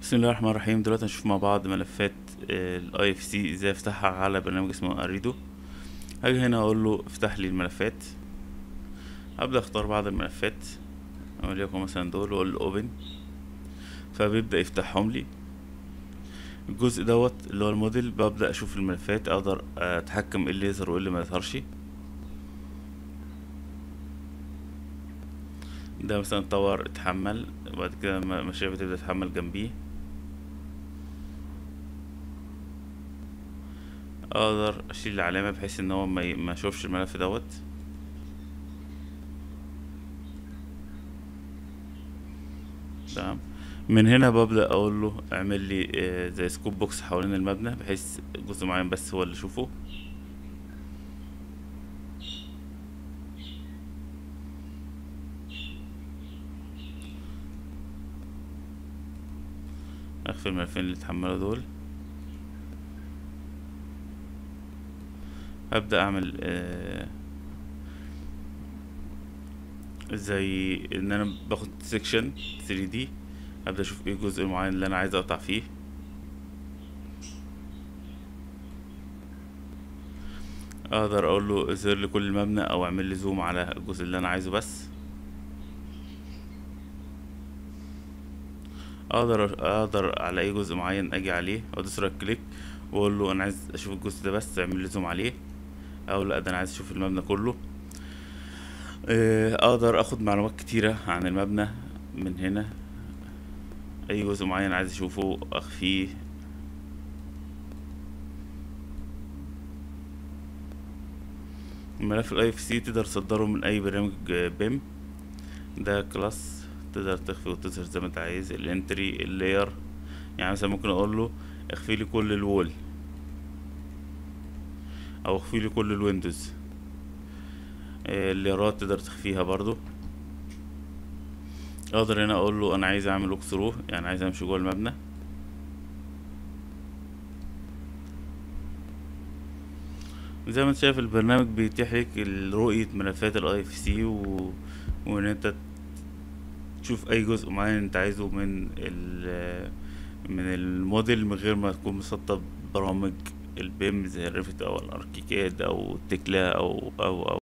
بسم الله الرحمن الرحيم دلوقتي هنشوف مع بعض ملفات الاي اف سي ازاي افتحها على برنامج اسمه اريدو هاجي هنا اقول له افتح لي الملفات هبدا اختار بعض الملفات وليكن مثلا دول واقول له اوبن فبيبدا يفتحهم لي الجزء دوت اللي هو الموديل ببدا اشوف الملفات اقدر اتحكم ايه اللي يظهر وايه اللي ما يظهرش ده مثلا طور اتحمل وبعد كده مشاريع بتبدأ تتحمل جنبيه اقدر اشيل العلامة بحيث ان هو ما ما يشوفش الملف دوت تمام من هنا ببدأ اقول له اعمل لي زي سكوب بوكس حوالين المبنى بحيث جزء معين بس هو اللي اشوفه اخفي الملفين اللي اتحملوا دول ابدا اعمل آه زي ان انا باخد سيكشن 3 دي ابدا اشوف ايه الجزء المعين اللي انا عايز اقطع فيه اقدر اقول له اظهر لي كل المبنى او اعمل لي زوم على الجزء اللي انا عايزه بس اقدر اقدر على اي جزء معين اجي عليه وادوس رايت كليك واقول له انا عايز اشوف الجزء ده بس اعمل لي زوم عليه او لا ده انا عايز اشوف المبنى كله اقدر اخد معلومات كتيرة عن المبنى من هنا اي جزء معين عايز اشوفه اخفيه ملف الاي اف سي تقدر تصدره من اي برنامج بيم ده كلاس تقدر تخفي وتظهر زي ما انت عايز الانتري اللاير يعني مثلا ممكن اقول له اخفي لي كل الوول او اخفي لي كل الويندوز الليرات تقدر تخفيها برضو اقدر هنا اقول له انا عايز اعمل ووك ثرو يعني عايز امشي جوه المبنى زي ما انت شايف البرنامج بيتيح لك رؤية ملفات الاي اف سي و... وان انت تشوف اي جزء معين انت عايزه من ال من الموديل من غير ما تكون مسطب برامج البيم زي الريفت او الاركيكاد او التكلا او او او